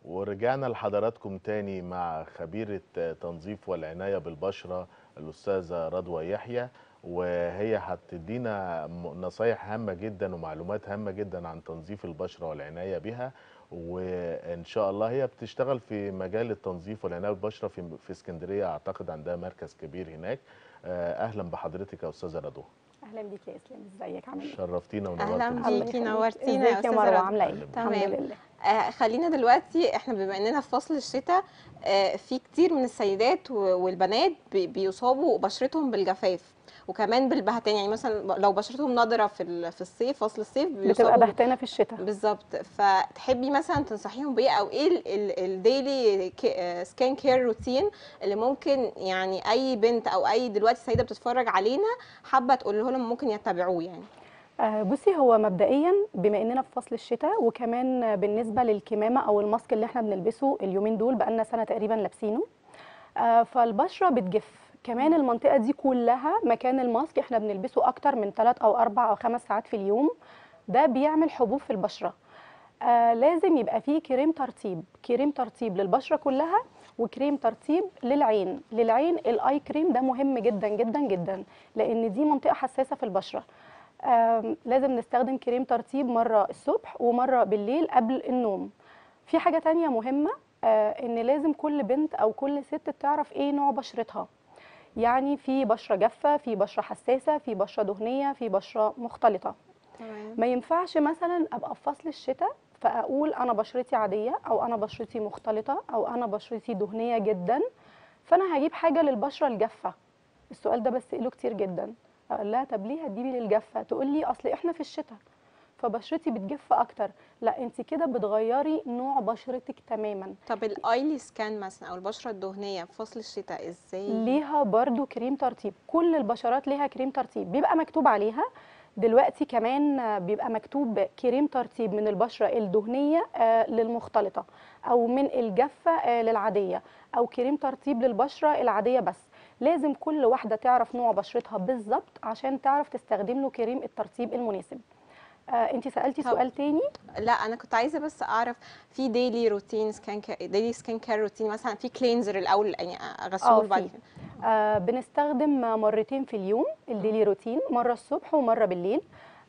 ورجعنا لحضراتكم تاني مع خبيرة تنظيف والعناية بالبشرة الأستاذة رضوى يحيى وهي هتدينا م- نصايح هامة جدا ومعلومات هامة جدا عن تنظيف البشرة والعناية بها وإن شاء الله هي بتشتغل في مجال التنظيف والعناية بالبشرة في في اسكندرية أعتقد عندها مركز كبير هناك آه، أهلا بحضرتك يا أستاذة رضوى اهلا بيك يا اسلام ازيك عامل ايه شرفتينا أهلاً ونورتينا بيكي. الله يخليك. نورتينا يا ازيك يا أستاذة مروه رضوى. عامله ايه تمام. الحمد لله آه خلينا دلوقتي احنا بما اننا في فصل الشتاء آه في كتير من السيدات و- والبنات بي- بيصابوا بشرتهم بالجفاف وكمان بالبهتان يعني مثلا لو بشرتهم نضره في ال- في الصيف فصل الصيف بتبقى بيصابوا بهتانه في الشتاء بالظبط فتحبي مثلا تنصحيهم بايه او ايه الديلي سكين كير روتين اللي ممكن يعني اي بنت او اي دلوقتي سيده بتتفرج علينا حابه تقول لهم ممكن يتبعوه يعني آه بصي هو مبدئيا بما اننا في فصل الشتاء وكمان آه، بالنسبه للكمامه او الماسك اللي احنا بنلبسه اليومين دول بقالنا سنه تقريبا لابسينه آه فالبشره بتجف كمان المنطقه دي كلها مكان الماسك احنا بنلبسه اكتر من 3 او 4 او 5 ساعات في اليوم ده بيعمل حبوب في البشره آه لازم يبقى فيه كريم ترطيب كريم ترطيب للبشره كلها وكريم ترطيب للعين للعين الاي كريم ده مهم جدا جدا جدا لان دي منطقه حساسه في البشره آم، لازم نستخدم كريم ترطيب مره الصبح ومره بالليل قبل النوم في حاجه تانية مهمه آه، ان لازم كل بنت او كل ست تعرف ايه نوع بشرتها يعني في بشره جافه في بشره حساسه في بشره دهنيه في بشره مختلطه تمام ما ينفعش مثلا ابقى في فصل الشتاء فاقول انا بشرتي عاديه او انا بشرتي مختلطه او انا بشرتي دهنيه جدا فانا هجيب حاجه للبشره الجافه السؤال ده بسأله كتير جدا اقول لها طب ليه هتجيبي للجافه تقول لي اصل احنا في الشتاء فبشرتي بتجف اكتر لا انت كده بتغيري نوع بشرتك تماما طب الايلي سكان مثلا او البشره الدهنيه في فصل الشتاء ازاي ليها برضو كريم ترطيب كل البشرات ليها كريم ترطيب بيبقى مكتوب عليها دلوقتي كمان آه، بيبقى مكتوب كريم ترطيب من البشرة الدهنية آه، للمختلطة أو من الجافة آه، للعادية أو كريم ترطيب للبشرة العادية بس لازم كل واحدة تعرف نوع بشرتها بالظبط عشان تعرف تستخدم له كريم الترطيب المناسب آه انت سألتي طب. سؤال تاني لا انا كنت عايزه بس اعرف في ديلي روتين سكان ديلي سكين كير روتين مثلا في كلينزر الاول يعني آه، غسول في. بعد كده آه بنستخدم مرتين في اليوم الديلي روتين مره الصبح ومره بالليل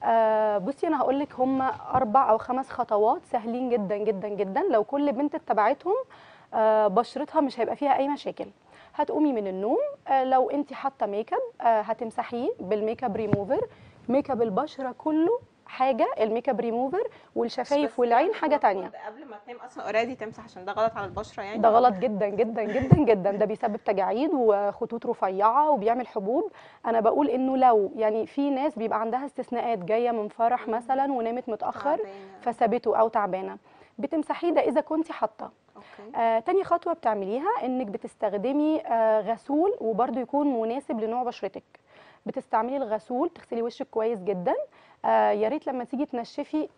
آه بصي انا هقول لك هم اربع او خمس خطوات سهلين جدا جدا جدا لو كل بنت اتبعتهم آه بشرتها مش هيبقى فيها اي مشاكل هتقومي من النوم آه لو انت حاطه ميك اب آه هتمسحيه بالميك اب ريموفر ميك اب البشره كله حاجه الميك اب ريموفر والشفايف بس والعين ده حاجه تانية المفروض قبل ما تنام اصلا اوريدي تمسح عشان ده غلط على البشره يعني ده غلط جدا جدا جدا جدا ده بيسبب تجاعيد وخطوط رفيعه وبيعمل حبوب انا بقول انه لو يعني في ناس بيبقى عندها استثناءات جايه من فرح مثلا ونامت متاخر تعبانة. فسابته او تعبانه بتمسحيه ده اذا كنت حاطه اوكي آه تاني خطوه بتعمليها انك بتستخدمي آه غسول وبرده يكون مناسب لنوع بشرتك بتستعملي الغسول تغسلي وشك كويس جدا آه يا ريت لما تيجي تنشفي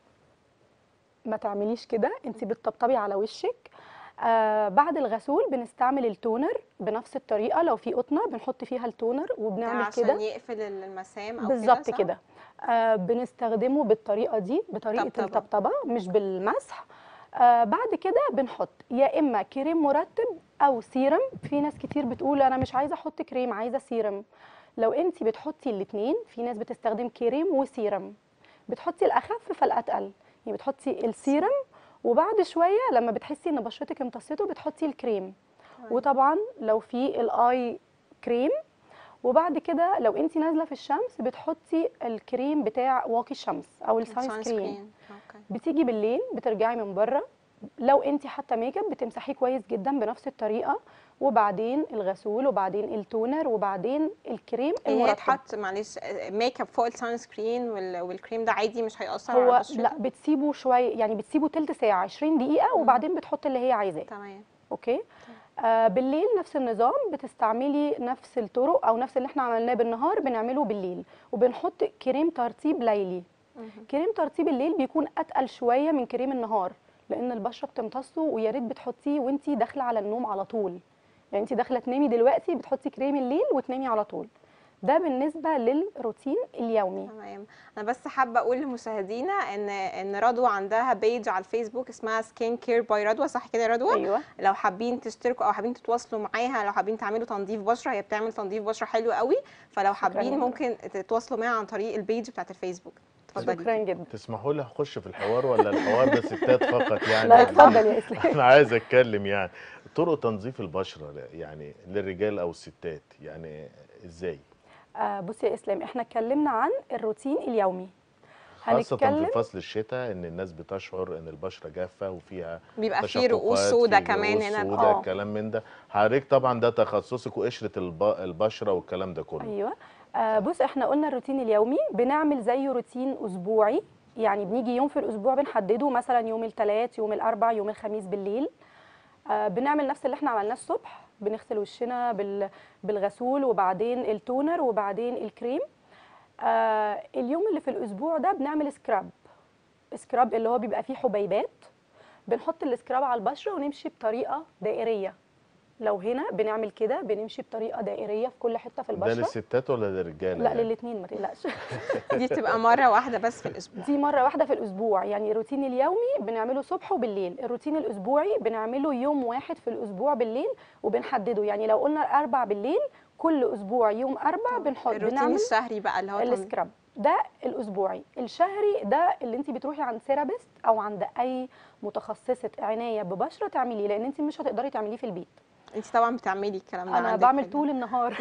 ما تعمليش كده انت بتطبطبي على وشك آه بعد الغسول بنستعمل التونر بنفس الطريقه لو في قطنه بنحط فيها التونر ده وبنعمل عشان كده يقفل المسام او بالظبط صح؟ كده آه بنستخدمه بالطريقه دي بطريقه طبطبة. الطبطبه مش بالمسح آه بعد كده بنحط يا اما كريم مرطب او سيرم في ناس كتير بتقول انا مش عايزه احط كريم عايزه سيرم لو انت بتحطي الاثنين في ناس بتستخدم كريم وسيرم بتحطي الاخف فالاتقل يعني بتحطي السيرم وبعد شويه لما بتحسي ان بشرتك امتصته بتحطي الكريم تمام. وطبعا لو في الاي كريم وبعد كده لو انت نازله في الشمس بتحطي الكريم بتاع واقي الشمس او السان السان سكرين سكرين. اوكي بتيجي بالليل بترجعي من بره لو انت حاطه ميك اب بتمسحيه كويس جدا بنفس الطريقه وبعدين الغسول وبعدين التونر وبعدين الكريم يعني هي المرطب تحط معلش ميك اب فوق السان سكرين وال- والكريم ده عادي مش هيأثر على هو بشرتك لا بتسيبه شويه يعني بتسيبه تلت ساعه 20 دقيقه وبعدين بتحط اللي هي عايزاه تمام اوكي آه بالليل نفس النظام بتستعملي نفس الطرق او نفس اللي احنا عملناه بالنهار بنعمله بالليل وبنحط كريم ترطيب ليلي مهم. كريم ترطيب الليل بيكون اتقل شويه من كريم النهار لان البشره بتمتصه ويا ريت بتحطيه وانتي داخله على النوم على طول يعني انتي داخله تنامي دلوقتي بتحطي كريم الليل وتنامي على طول ده بالنسبه للروتين اليومي تمام انا بس حابه اقول لمشاهدينا ان ان رضوى عندها بيج على الفيسبوك اسمها سكين كير باي رضوى صح كده يا رضوى ايوه لو حابين تشتركوا او حابين تتواصلوا معاها لو حابين تعملوا تنظيف بشره هي بتعمل تنظيف بشره حلو قوي فلو حابين جداً. ممكن تتواصلوا معاها عن طريق البيج بتاعت الفيسبوك اتفضلي شكرا جدا تسمحوا لي اخش في الحوار ولا الحوار ده ستات فقط يعني لا اتفضل يا اسلام انا عايز اتكلم يعني طرق تنظيف البشره يعني للرجال او الستات يعني ازاي آه بصي يا اسلام احنا اتكلمنا عن الروتين اليومي خاصة في هنتكلم فصل الشتاء ان الناس بتشعر ان البشرة جافة وفيها بيبقى فيه تشققات رؤوس سودا في كمان رؤوس هنا سودا آه. الكلام من ده حضرتك طبعا ده تخصصك وقشرة الب... البشرة والكلام ده كله ايوه آه بص احنا قلنا الروتين اليومي بنعمل زي روتين اسبوعي يعني بنيجي يوم في الاسبوع بنحدده مثلا يوم الثلاث يوم الاربع يوم الخميس بالليل آه بنعمل نفس اللي احنا عملناه الصبح بنغسل وشنا بال بالغسول وبعدين التونر وبعدين الكريم آه اليوم اللي في الاسبوع ده بنعمل سكراب سكراب اللي هو بيبقى فيه حبيبات بنحط السكراب على البشره ونمشي بطريقه دائريه لو هنا بنعمل كده بنمشي بطريقه دائريه في كل حته في ده البشره للستات ولا للرجالة لا يعني؟ للاثنين ما تقلقش دي بتبقى مره واحده بس في الاسبوع دي مره واحده في الاسبوع يعني الروتين اليومي بنعمله صبح وبالليل الروتين الاسبوعي بنعمله يوم واحد في الاسبوع بالليل وبنحدده يعني لو قلنا اربع بالليل كل اسبوع يوم اربع بنحط الروتين بنعمل الشهري بقى اللي هو تنظيف. السكراب ده الاسبوعي الشهري ده اللي انت بتروحي عند سيرابيست او عند اي متخصصه عنايه ببشره تعمليه لان انت مش هتقدري تعمليه في البيت انت طبعا بتعملي الكلام ده انا عندك بعمل في ال- طول النهار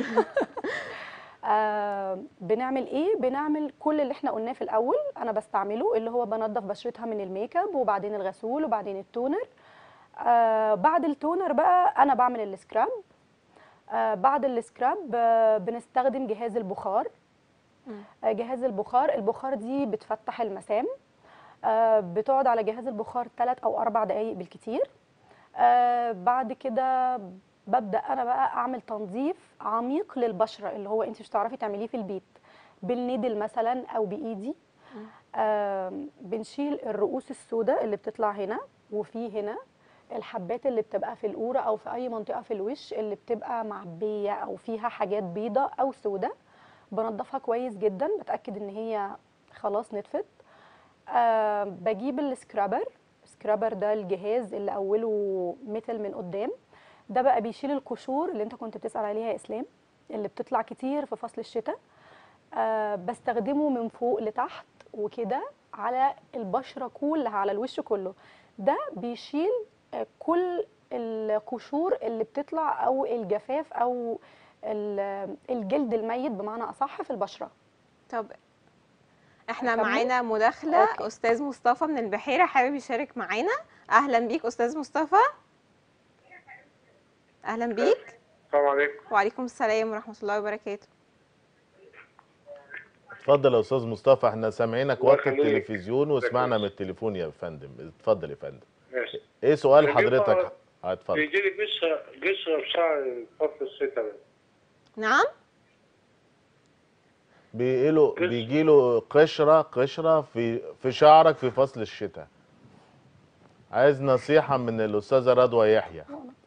آه بنعمل ايه بنعمل كل اللي احنا قلناه في الاول انا بستعمله اللي هو بنضف بشرتها من الميك اب وبعدين الغسول وبعدين التونر آه بعد التونر بقى انا بعمل السكراب آه بعد السكراب آه بنستخدم جهاز البخار مم. آه جهاز البخار البخار دي بتفتح المسام آه بتقعد على جهاز البخار 3 او 4 دقائق بالكتير آه بعد كده ببدا انا بقى اعمل تنظيف عميق للبشره اللي هو انت مش هتعرفي تعمليه في البيت بالنيدل مثلا او بايدي آه بنشيل الرؤوس السوداء اللي بتطلع هنا وفي هنا الحبات اللي بتبقى في القوره او في اي منطقه في الوش اللي بتبقى معبيه او فيها حاجات بيضة او سوداء بنضفها كويس جدا بتاكد ان هي خلاص نتفت آه بجيب السكرابر سكرابر ده الجهاز اللي اوله ميتال من قدام ده بقى بيشيل القشور اللي انت كنت بتسأل عليها يا اسلام اللي بتطلع كتير في فصل الشتاء آه بستخدمه من فوق لتحت وكده على البشرة كلها على الوش كله ده بيشيل آه كل القشور اللي بتطلع او الجفاف او ال- الجلد الميت بمعنى اصح في البشرة طب احنا أكمل؟ معانا مداخله أوكي. استاذ مصطفى من البحيره حابب يشارك معانا اهلا بيك استاذ مصطفى اهلا بيك السلام عليكم وعليكم السلام ورحمه الله وبركاته اتفضل يا استاذ مصطفى احنا سامعينك الله وقت يخليك. التلفزيون وسمعنا يخليك. من التليفون يا فندم اتفضل يا فندم ماشي ايه سؤال بيبقى- حضرتك اه اتفضل بيجي لي قشره قشره في شعر فصل الشتاء ده. نعم بيجيله قشرة. بيجيله قشره قشره في في شعرك في فصل الشتاء عايز نصيحه من الاستاذه رضوى يحيى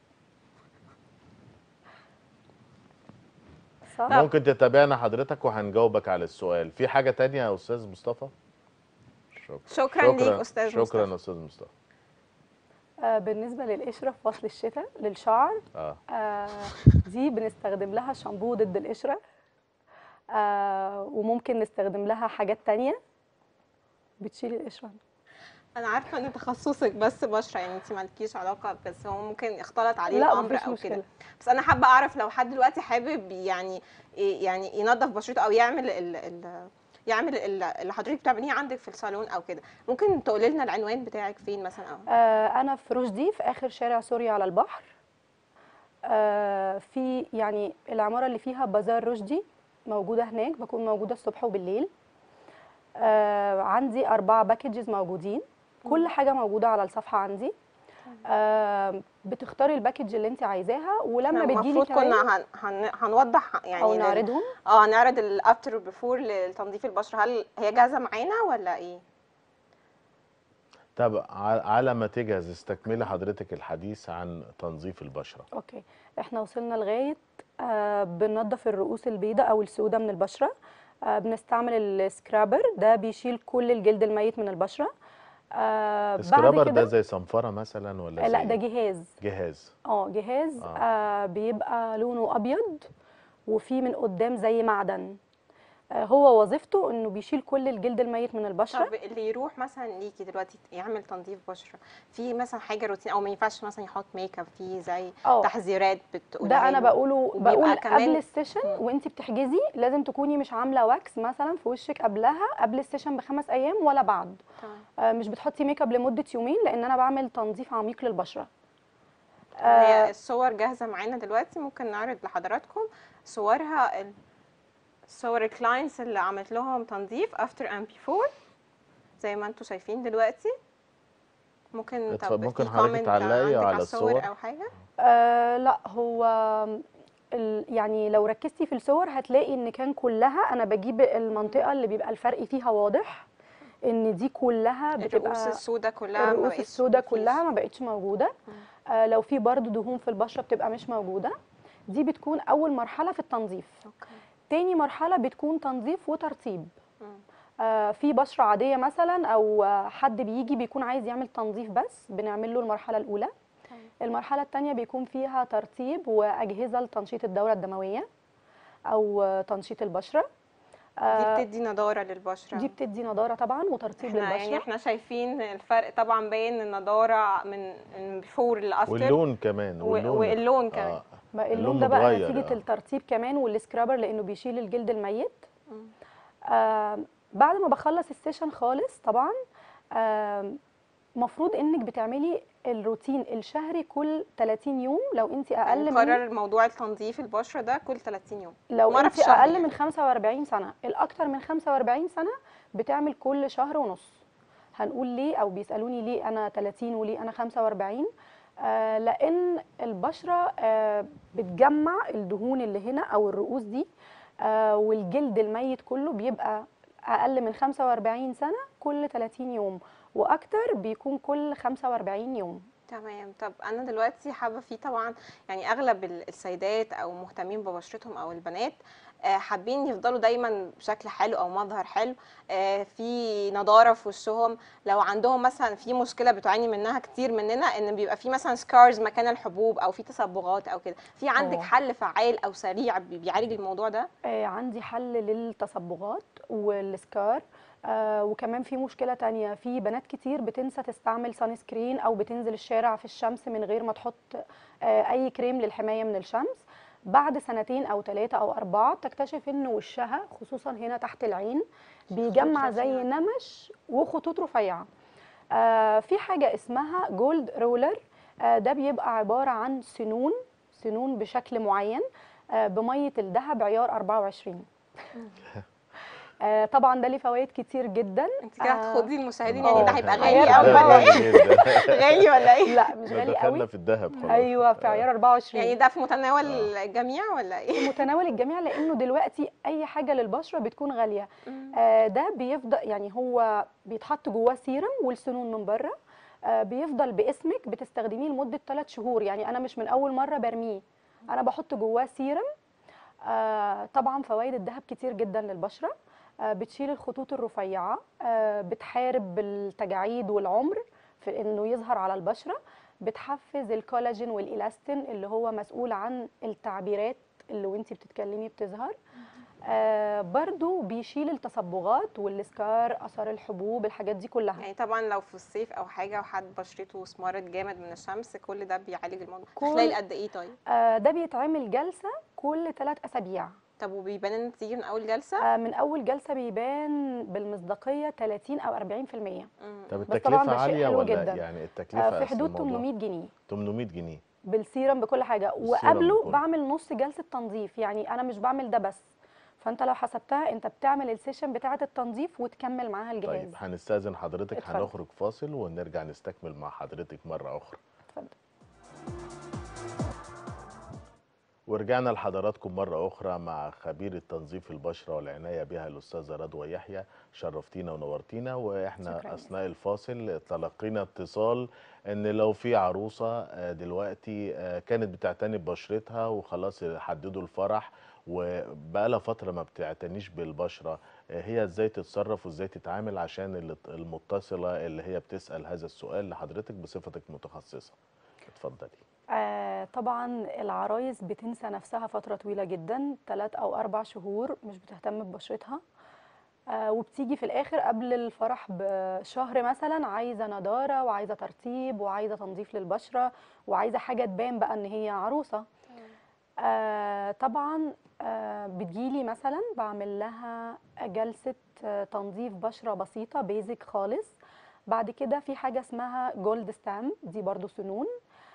صح؟ ممكن تتابعنا حضرتك وهنجاوبك على السؤال في حاجه تانية يا استاذ مصطفى شكرا شكراً ليك أستاذ شكرا مصطفى. يا استاذ مصطفى آه بالنسبة للقشرة في فصل الشتاء للشعر اه آه دي بنستخدم لها شامبو ضد القشرة آه وممكن نستخدم لها حاجات تانية بتشيل القشرة انا عارفه ان تخصصك بس بشره يعني انت مالكيش علاقه بس هو ممكن يختلط عليه لا الامر مفيش او مشكلة كده بس انا حابه اعرف لو حد دلوقتي حابب يعني يعني ينظف بشرته او يعمل ال ال يعمل ال- اللي حضرتك بتعمليه عندك في الصالون او كده ممكن تقولي لنا العنوان بتاعك فين مثلا او آه أنا في رشدي في آخر شارع سوريا على البحر آه في يعني العمارة اللي فيها بازار رشدي موجودة هناك بكون موجودة الصبح وبالليل آه عندي أربعة باكجز موجودين كل حاجة موجودة على الصفحة عندي آه بتختاري الباكج اللي انت عايزاها ولما بتجيلي المفروض كمان كنا هن هن هنوضح يعني او لل- نعرضهم اه نعرض الافتر بيفور لتنظيف البشره هل هي جاهزه معانا ولا ايه طب ع- على ما تجهز استكملي حضرتك الحديث عن تنظيف البشره اوكي احنا وصلنا لغايه آه بننضف الرؤوس البيضاء او السوداء من البشره آه بنستعمل السكرابر ده بيشيل كل الجلد الميت من البشره آه السكرابر ده كده زي صنفره مثلا ولا آه، لا زي ده إيه؟ جهاز جهاز اه جهاز آه. آه بيبقى لونه ابيض وفيه من قدام زي معدن آه هو وظيفته انه بيشيل كل الجلد الميت من البشره طب اللي يروح مثلا ليكي دلوقتي يعمل تنظيف بشره في مثلا حاجه روتين او ما ينفعش مثلا يحط ميك اب فيه زي اه تحذيرات بتقولها ده انا له؟ بقوله وبيبقى بقول كمان- قبل السيشن مم. وانت بتحجزي لازم تكوني مش عامله واكس مثلا في وشك قبلها قبل السيشن بخمس ايام ولا بعد تمام. آه مش بتحطي ميك اب لمده يومين لان انا بعمل تنظيف عميق للبشره هي آه الصور جاهزه معانا دلوقتي ممكن نعرض لحضراتكم صورها ال- صور الكلاينتس اللي عملت لهم تنظيف افتر ام بي 4 زي ما انتم شايفين دلوقتي ممكن اتفضل، طب ممكن في حضرتك comment تعلقي عندك على الصور؟ او حاجه آه لا هو ال يعني لو ركزتي في الصور هتلاقي ان كان كلها انا بجيب المنطقه اللي بيبقى الفرق فيها واضح ان دي كلها الرؤوس بتبقى السوداء كلها ما الرؤوس بقتش- السوداء مفيش. كلها ما بقتش موجوده آه لو في برضو دهون في البشره بتبقى مش موجوده دي بتكون اول مرحله في التنظيف اوكي تاني مرحله بتكون تنظيف وترطيب مم. آه في بشره عاديه مثلا او آه، حد بيجي بيكون عايز يعمل تنظيف بس بنعمل له المرحله الاولى تمام. المرحله الثانيه بيكون فيها ترطيب واجهزه لتنشيط الدوره الدمويه او آه، تنشيط البشره دي آه، بتدي نضاره للبشره دي بتدي نضاره طبعا وترطيب احنا يعني للبشره احنا شايفين الفرق طبعا باين النضاره من من بيفور لافتر واللون كمان واللون واللون كمان آه. بقى اللون اللون ده بقى متغير، نتيجه آه. الترطيب كمان والسكرابر لانه بيشيل الجلد الميت مم. آه بعد ما بخلص السيشن خالص طبعا آه مفروض انك بتعملي الروتين الشهري كل 30 يوم لو انت اقل يعني من قرر موضوع التنظيف البشره ده كل 30 يوم لو مرة انت في الشهر اقل يعني. من 45 سنه الاكتر من 45 سنه بتعمل كل شهر ونص هنقول ليه او بيسالوني ليه انا 30 وليه انا 45 آه لان البشره آه بتجمع الدهون اللي هنا او الرؤوس دي آه والجلد الميت كله بيبقى اقل من 45 سنه كل 30 يوم واكتر بيكون كل 45 يوم تمام طب انا دلوقتي حابه في طبعا يعني اغلب ال- السيدات او مهتمين ببشرتهم او البنات آه، حابين يفضلوا دايما بشكل حلو او مظهر حلو آه، في نضاره في وشهم لو عندهم مثلا في مشكله بتعاني منها كتير مننا ان بيبقى في مثلا سكارز مكان الحبوب او في تصبغات او كده في عندك اه. حل فعال او سريع بي- بيعالج الموضوع ده آه، عندي حل للتصبغات والسكار آه وكمان في مشكلة تانية في بنات كتير بتنسى تستعمل سان سكرين أو بتنزل الشارع في الشمس من غير ما تحط آه أي كريم للحماية من الشمس بعد سنتين أو ثلاثة أو أربعة بتكتشف إن وشها خصوصا هنا تحت العين بيجمع زي شايفينها. نمش وخطوط رفيعة آه في حاجة اسمها جولد رولر آه ده بيبقى عبارة عن سنون سنون بشكل معين آه بمية الذهب عيار 24 آه طبعا ده ليه فوائد كتير جدا انت كده آه، هتخضي المشاهدين اه. يعني ده هيبقى عيار غالي قوي أربعة ولا غالي ايه جدا غالي ولا ايه لا مش ده غالي دخلنا قوي في الذهب خلاص ايوه في عيار 24 يعني ده في متناول اه. الجميع ولا ايه متناول الجميع لانه دلوقتي اي حاجه للبشره بتكون غاليه مم. آه ده بيفضل يعني هو بيتحط جواه سيرم والسنون من بره آه بيفضل باسمك بتستخدميه لمده 3 شهور يعني انا مش من اول مره برميه انا بحط جواه سيرم آه طبعا فوائد الذهب كتير جدا للبشره آه بتشيل الخطوط الرفيعه آه بتحارب التجاعيد والعمر في انه يظهر على البشره بتحفز الكولاجين والالاستين اللي هو مسؤول عن التعبيرات اللي وانتي بتتكلمي بتظهر آه برضو بيشيل التصبغات والسكار اثار الحبوب الحاجات دي كلها يعني طبعا لو في الصيف او حاجه وحد بشرته اسمرت جامد من الشمس كل ده بيعالج الموضوع كل- خلال قد ايه طيب آه ده بيتعمل جلسه كل ثلاث اسابيع طب وبيبان النتيجه من اول جلسه آه من اول جلسه بيبان بالمصداقيه 30 او 40% مم. طب بس طبعاً التكلفة ده شيء عالية حلو ولا جدا. يعني التكلفة آه في أصل حدود الموضوع 800 جنيه 800 جنيه بالسيرم بكل حاجه بالسيرم وقبله بكله. بعمل نص جلسه تنظيف يعني انا مش بعمل ده بس فانت لو حسبتها انت بتعمل السيشن بتاعه التنظيف وتكمل معاها الجهاز طيب هنستأذن حضرتك اتفضل. هنخرج فاصل ونرجع نستكمل مع حضرتك مرة أخرى اتفضل ورجعنا لحضراتكم مرة أخرى مع خبير التنظيف البشرة والعناية بها الأستاذة رضوى يحيى شرفتينا ونورتينا وإحنا شكراً. أثناء الفاصل تلقينا اتصال إن لو في عروسة آه، دلوقتي آه، كانت بتعتني ببشرتها وخلاص حددوا الفرح وبقالها فترة ما بتعتنيش بالبشرة آه، هي إزاي تتصرف وإزاي تتعامل عشان اللي- المتصلة اللي هي بتسأل هذا السؤال لحضرتك بصفتك متخصصة اتفضلي آه طبعا العرايس بتنسى نفسها فترة طويلة جدا ثلاث أو أربع شهور مش بتهتم ببشرتها آه وبتيجي في الآخر قبل الفرح بشهر مثلا عايزة نضارة وعايزة ترطيب وعايزة تنظيف للبشرة وعايزة حاجة تبان بقى إن هي عروسة آه طبعا آه بتجيلي مثلا بعمل لها جلسة آه تنظيف بشرة بسيطة بيزك خالص بعد كده في حاجة اسمها جولد ستام دي برضو سنون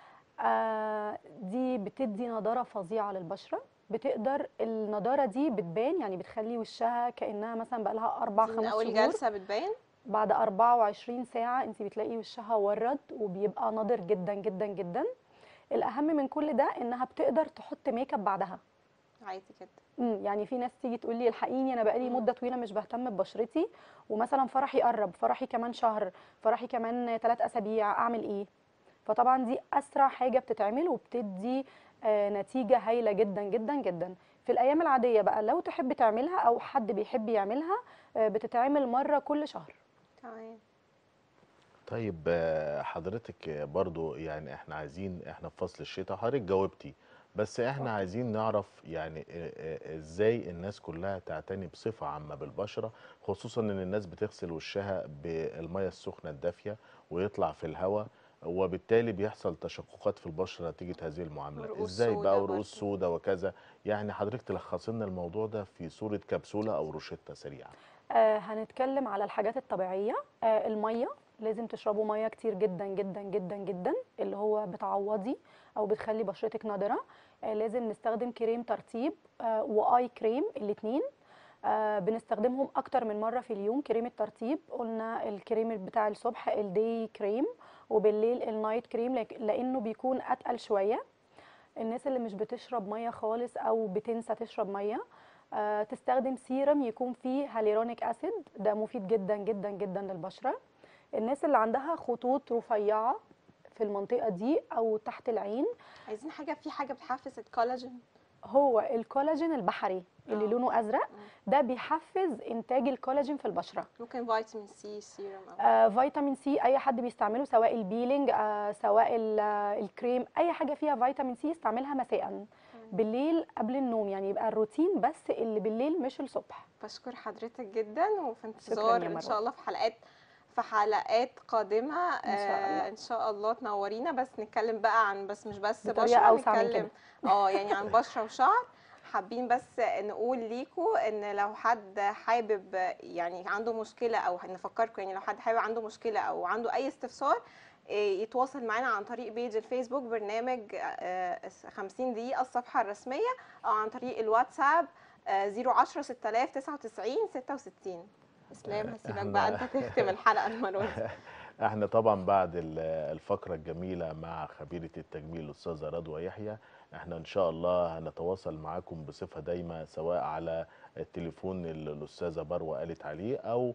آه دي بتدي نضارة فظيعة للبشرة بتقدر النضارة دي بتبان يعني بتخلي وشها كأنها مثلا بقالها أربع دي خمس من اول شهور جلسه بتبان بعد 24 ساعة انت بتلاقي وشها ورد وبيبقى نضر جدا جدا جدا الأهم من كل ده إنها بتقدر تحط ميك اب بعدها عادي كده امم يعني في ناس تيجي تقول لي الحقيني انا بقالي مم. مده طويله مش بهتم ببشرتي ومثلا فرحي قرب فرحي كمان شهر فرحي كمان ثلاث اسابيع اعمل ايه فطبعا دي اسرع حاجه بتتعمل وبتدي آه نتيجه هايله جدا جدا جدا في الايام العاديه بقى لو تحب تعملها او حد بيحب يعملها آه بتتعمل مره كل شهر تمام طيب آه، حضرتك آه، برضو يعني احنا عايزين احنا في فصل الشتاء حضرتك جاوبتي بس احنا عايزين نعرف يعني آه، آه، ازاي الناس كلها تعتني بصفة عامة بالبشرة خصوصا ان الناس بتغسل وشها بالمية السخنة الدافية ويطلع في الهواء وبالتالي بيحصل تشققات في البشرة نتيجة هذه المعاملة ورؤوس ازاي سودا بقى برضو. ورؤوس سوداء وكذا يعني حضرتك تلخصي لنا الموضوع ده في صورة كبسولة او روشتة سريعة آه هنتكلم على الحاجات الطبيعية آه المية لازم تشربوا مية كتير جدا جدا جدا جدا اللي هو بتعوضي أو بتخلي بشرتك نضرة آه لازم نستخدم كريم ترطيب آه وآي كريم الاتنين آه بنستخدمهم أكتر من مرة في اليوم كريم الترطيب قلنا الكريم بتاع الصبح الدي كريم وبالليل النايت كريم لك- لأنه بيكون أتقل شوية الناس اللي مش بتشرب ميه خالص او بتنسى تشرب ميه آه، تستخدم سيرم يكون فيه هاليرونيك اسيد ده مفيد جدا جدا جدا للبشره الناس اللي عندها خطوط رفيعه في المنطقه دي او تحت العين عايزين حاجه في حاجه بتحفز الكولاجين هو الكولاجين البحري اللي آه. لونه ازرق ده بيحفز انتاج الكولاجين في البشره ممكن فيتامين سي سيرم او آه فيتامين سي اي حد بيستعمله سواء البيلينج آه سواء ال- آه، الكريم اي حاجه فيها فيتامين سي استعملها مساء بالليل قبل النوم يعني يبقى الروتين بس اللي بالليل مش الصبح بشكر حضرتك جدا وفي شكراً انتظار يا ان مروة. شاء الله في حلقات في حلقات قادمة إن شاء الله. آه ان شاء الله تنورينا بس نتكلم بقى عن بس مش بس بطريقة بشرة أوسع من نتكلم اه يعني عن بشرة وشعر حابين بس نقول ليكوا ان لو حد حابب يعني عنده مشكلة او نفكركم يعني لو حد حابب عنده مشكلة او عنده اي استفسار إيه، يتواصل معنا عن طريق بيج الفيسبوك برنامج آه، 50 دقيقة الصفحة الرسمية أو عن طريق الواتساب آه، 010 6099 66 اسلام هسيبك بقى انت تختم الحلقة المرة دي احنا طبعا بعد ال- الفقرة الجميلة مع خبيرة التجميل الأستاذة رضوى يحيى احنا ان شاء الله هنتواصل معاكم بصفة دايمة سواء على التليفون اللي الأستاذة بروة قالت عليه أو آه،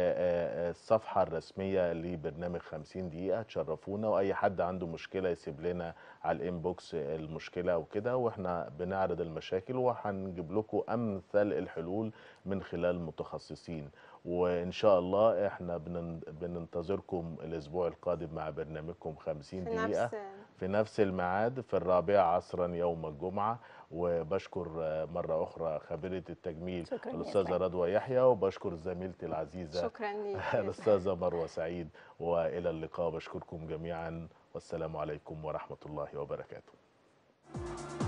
آه، الصفحة الرسمية لبرنامج 50 دقيقة تشرفونا وأي حد عنده مشكلة يسيب لنا على الانبوكس المشكلة وكده واحنا بنعرض المشاكل وهنجيب لكم أمثل الحلول من خلال متخصصين وان شاء الله احنا بنن- بننتظركم الاسبوع القادم مع برنامجكم 50 في دقيقة نفس في نفس الميعاد في الرابعة عصرا يوم الجمعة وبشكر آه، مرة أخرى خبيرة التجميل شكراً يا الأستاذة إسلام. رضوى يحيى وبشكر زميلتي العزيزة شكرا ليك الأستاذة مروة سعيد وإلى اللقاء بشكركم جميعا والسلام عليكم ورحمة الله وبركاته